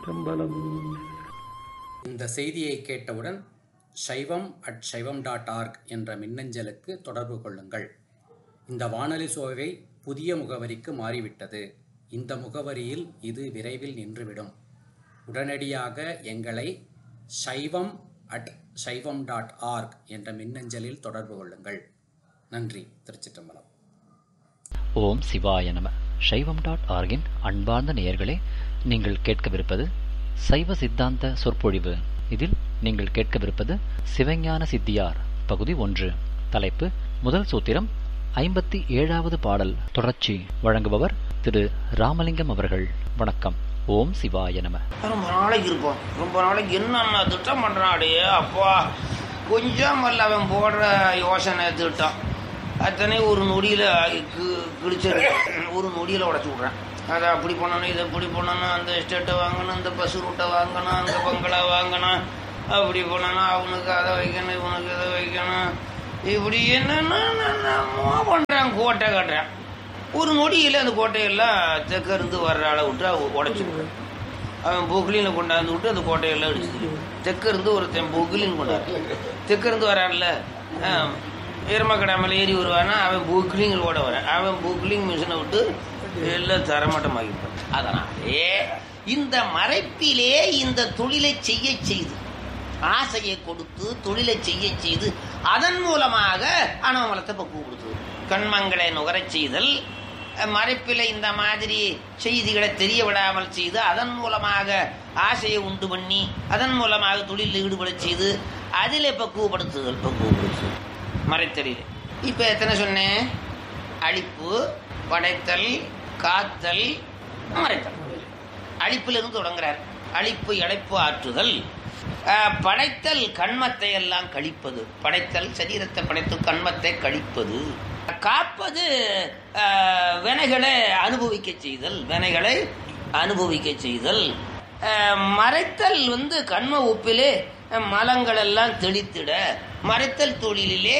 திருச்சிற்றம்பலம் இந்த செய்தியை கேட்டவுடன் சைவம் அட் சைவம் டாட் ஆர்க் என்ற மின்னஞ்சலுக்கு தொடர்பு கொள்ளுங்கள் இந்த வானொலி சோவை புதிய முகவரிக்கு மாறிவிட்டது இந்த முகவரியில் இது விரைவில் நின்றுவிடும் உடனடியாக எங்களை சைவம் அட் சைவம் டாட் ஆர்க் என்ற மின்னஞ்சலில் தொடர்பு கொள்ளுங்கள் நன்றி திருச்சிற்றம்பலம் ஓம் சிவாய நம சைவம் டாட் ஆர்கின் அன்பார்ந்த நேயர்களே நீங்கள் கேட்கவிருப்பது சைவ சித்தாந்த சொற்பொழிவு இதில் நீங்கள் கேட்கவிருப்பது சிவஞான சித்தியார் பகுதி ஒன்று தலைப்பு முதல் சூத்திரம் ஐம்பத்தி ஏழாவது பாடல் தொடர்ச்சி வழங்குபவர் திரு ராமலிங்கம் அவர்கள் வணக்கம் ஓம் சிவாய நம ரொம்ப நாளைக்கு இருப்போம் ரொம்ப நாளைக்கு என்னென்ன திட்டம் பண்றான் அப்பா கொஞ்சம் அல்ல அவன் போடுற யோசனை திட்டம் அத்தனை ஒரு நொடியில கி- கிழிச்சிரு ஒரு நொடியில உடச்சி விட்றேன் அதை அப்படி பண்ணணும் இதை இப்படி பண்ணணும் அந்த எஸ்டேட்டை வாங்கணும் இந்த பஸ் ரூட்டை வாங்கணும் அந்த பங்களா வாங்கணும் அப்படி பண்ணணும் அவனுக்கு அதை வைக்கணும் இவனுக்கு இதை வைக்கணும் இப்படி என்னென்னமோ பண்றான் கோட்டை கட்டுறான் ஒரு நொடியில் அந்த கோட்டையெல்லாம் தெற்க இருந்து வர்ற அளவு விட்டு உடச்சி விடுறான் அவன் பொக்லினில் கொண்டாந்து விட்டு அந்த கோட்டையெல்லாம் அடிச்சு தெற்க இருந்து ஒருத்தன் பொக்லின் கொண்டாரு தெற்க இருந்து வரான்ல எருமக்கடை மேலே ஏறி வருவானா அவன் பொக்லிங் ஓட வரான் அவன் பொக்லிங் மிஷினை விட்டு எல்லாம் தரமட்டமாகிப்பான் அதனாலே இந்த மறைப்பிலே இந்த தொழிலை செய்ய செய்து ஆசையை கொடுத்து தொழிலை செய்ய செய்து அதன் மூலமாக அனவமலத்தை பக்குவம் கொடுத்தது கண்மங்களை நுகரச் செய்தல் மறைப்பில் இந்த மாதிரி செய்திகளை தெரிய விடாமல் செய்து அதன் மூலமாக ஆசையை உண்டு பண்ணி அதன் மூலமாக தொழிலில் ஈடுபடச் செய்து அதிலே பக்குவப்படுத்துதல் பக்குவப்படுத்துதல் மறைத்தலில் இப்போ எத்தனை சொன்னேன் அழிப்பு படைத்தல் காத்தல் மறைத்தல் அழிப்பிலிருந்து தொடங்குறார் அழிப்பு இழைப்பு ஆற்றுதல் அஹ், படைத்தல் கண்மத்தை எல்லாம் கழிப்பது படைத்தல் சரீரத்தை படைத்து கண்மத்தை கழிப்பது காப்பது அஹ், வினைகளை அனுபவிக்க செய்தல் வினைகளை அனுபவிக்க செய்தல் அஹ், மறைத்தல் வந்து கண்ம ஒப்பிலே அஹ், மலங்கள் எல்லாம் தெளித்திட மறைத்தல் தொழிலிலே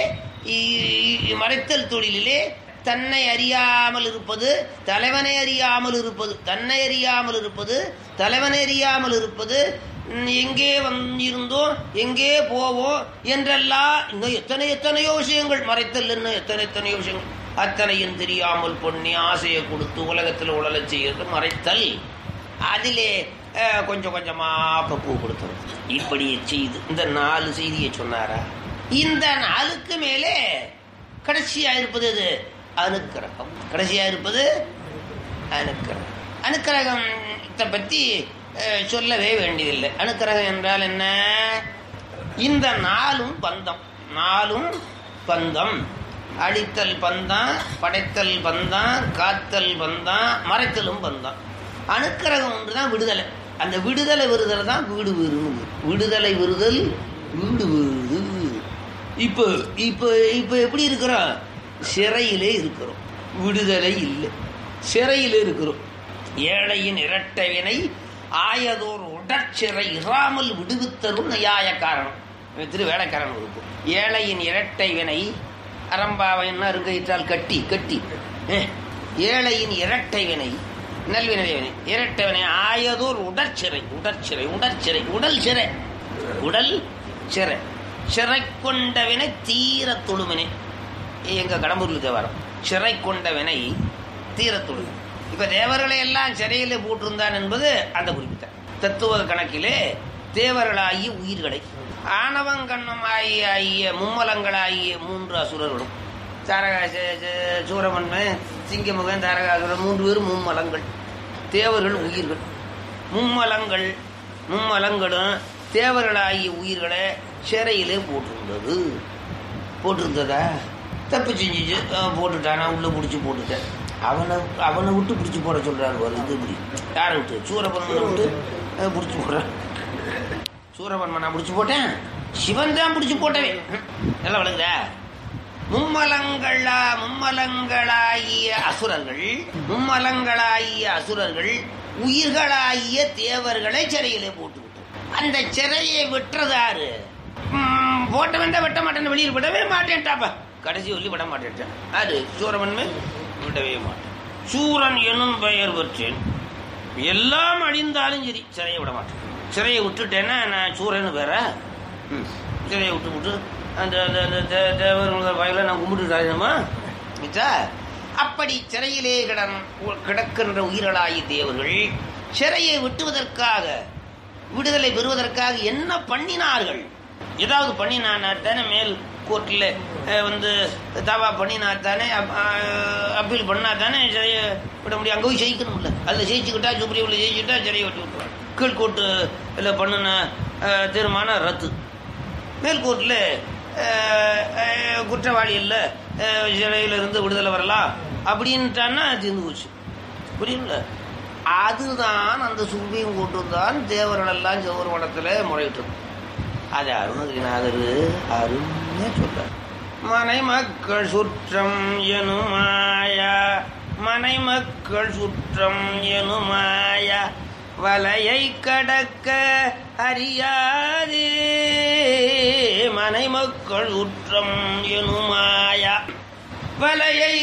இ- இ- மறைத்தல் தொழிலிலே தன்னை அறியாமல் இருப்பது தலைவனை அறியாமல் இருப்பது தன்னை அறியாமல் இருப்பது தலைவனை அறியாமல் இருப்பது ம், எங்கே வந்திருந்தோம் எங்கே போவோம் என்றெல்லாம் இன்னும் எத்தனை எத்தனையோ விஷயங்கள் மறைத்தல் இன்னும் எத்தனை எத்தனையோ விஷயங்கள் அத்தனையும் தெரியாமல் பொண்ணி ஆசையை கொடுத்து உலகத்தில் உழலச் செய்யறது மறைத்தல் அதிலே அஹ், கொஞ்சம் கொஞ்சமா பக்குவ கொடுத்துரும் இப்படி செய்து இந்த நாலு செய்தியை சொன்னாரா இந்த நாளுக்கு மேலே கடைசியா இருப்பது எது அனுக்கிரகம் கடைசியா இருப்பது அனுக்கிரகம் அனுக்கிரகத்தை பத்தி அஹ், சொல்லவே வேண்டியதில்லை அனுக்கிரகம் என்றால் என்ன இந்த நாளும் பந்தம் நாளும் பந்தம் அழித்தல் பந்தம் படைத்தல் பந்தம் காத்தல் பந்தம் மறைத்தலும் பந்தம் அனுக்கிரகம் ஒன்றுதான் விடுதலை அந்த விடுதலை விருதல் தான் வீடு வீடுன்னு விடுதலை விருதல் வீடு வீடு இப்போ இப்போ இப்போ எப்படி இருக்கிறோம் சிறையிலே இருக்கிறோம் விடுதலை இல்லை சிறையிலே இருக்கிறோம் ஏழையின் இரட்டை வினை ஆயதோர் உடற்சிறை இராமல் விடுவித்தரும் நியாய காரணம் இவன் திரு வேலைக்காரன் இருக்கும் ஏழையின் இரட்டை வினை அரம்பாவைன்னா இருக்கையிட்டால் கட்டி கட்டி அஹ், ஏழையின் இரட்டை வினை நல்வினை வினை இரட்டை வினை ஆயதோர் உடற்சிறை உடற்சிறை உடற்சிறை உடல் சிறை உடல் சிறை சிறை கொண்ட வினை தீர தொழுவினை எங்க கடம்பூர்ல தேவாரம் சிறை கொண்ட வினை தீர தொழுவினை இப்ப தேவர்களை எல்லாம் சிறையிலே போட்டிருந்தான் என்பது அந்த குறிப்பிட்ட தத்துவ கணக்கிலே தேவர்களாகிய உயிர்களை ஆணவங்கண்ணமாகிய ஆகிய மும்மலங்களாகிய மூன்று அசுரர்களும் தாரகா ச- ச- சூரமன்மன் சிங்கமுகன் தாரகாசுரன் மூன்று பேரும் மும்மலங்கள் தேவர்கள் உயிர்கள் மும்மலங்கள் மும்மலங்களும் தேவர்களாகிய உயிர்களை சிறையிலே போட்டிருந்தது போட்டிருந்ததா தப்பு செஞ்சுச்சு அஹ் போட்டுட்டானா உள்ள பிடிச்சி போட்டுட்டேன் அவனை அவனை விட்டு பிடிச்சி போட சொல்றாரு பாரு இது இப்படி யாரை விட்டு சூரபன்மனை விட்டு அஹ், பிடிச்சி போடுறான் சூரபன்மனை பிடிச்சி போட்டேன் சிவன் தான் பிடிச்சி போட்டவே நல்லா விளங்குதா மும்மலங்களா மும்மலங்களாகிய அசுரர்கள் மும்மலங்களாகிய அசுரர்கள் உயிர்களாகிய தேவர்களை சிறையிலே போட்டு அந்த சிறையை விட்டுறதாரு ம், போட்டவன் தான் வெட்ட மாட்டேன் வெளியில் விடவே மாட்டேன்ட்டாப்பா கடைசி சொல்லி விட மாட்டேன்ட்டான் அது சூரவன்மை விடவே மாட்டேன் சூரன் எனும் பெயர் பெற்றேன் எல்லாம் அழிந்தாலும் சரி சிறையை விட மாட்டேன் சிறையை விட்டுட்டேன்னா நான் சூரன்னு வேற ம். சிறையை விட்டு விட்டு அந்த அந்த அந்த தே- தேவர் வாயில நான் கும்பிட்டு மிச்சா அப்படி சிறையிலே கிடன் கிடக்கின்ற உயிர்களாகி தேவர்கள் சிறையை விட்டுவதற்காக விடுதலை பெறுவதற்காக என்ன பண்ணினார்கள் ஏதாவது பண்ணினானா தானே மேல் கோர்ட்டில் வந்து தாவா பண்ணினா தானே அப்பீல் பண்ணா தானே சிறையை விட முடியும் அங்கே போய் ஜெயிக்கணும்ல அதில் ஜெயிச்சுக்கிட்டா சுப்ரீமில் ஜெயிச்சுக்கிட்டா சிறையை விட்டு விட்டுருவாங்க கீழ்கோர்ட்டு இதில் பண்ணின அஹ், தீர்மானம் ரத்து மேல்கோர்ட்டில் குற்றவாளி இல்லை சிறையிலிருந்து விடுதலை வரலாம் அப்படின்ட்டான்னா தீர்ந்து போச்சு புரியுங்களா அதுதான் அந்த சுப்ரீம் கோர்ட்டு தான் தேவர்கள் எல்லாம் சிவர் மடத்தில் முறையிட்டது அது அருணகிரிநாதர் அருமையா சொல்றார் மனை மக்கள் சுற்றம் எனுமாயா மனை மக்கள் சுற்றம் எனுமாயா வலையை கடக்க அறியாதே மனை மக்கள் சுற்றம் எனுமாயா வலையை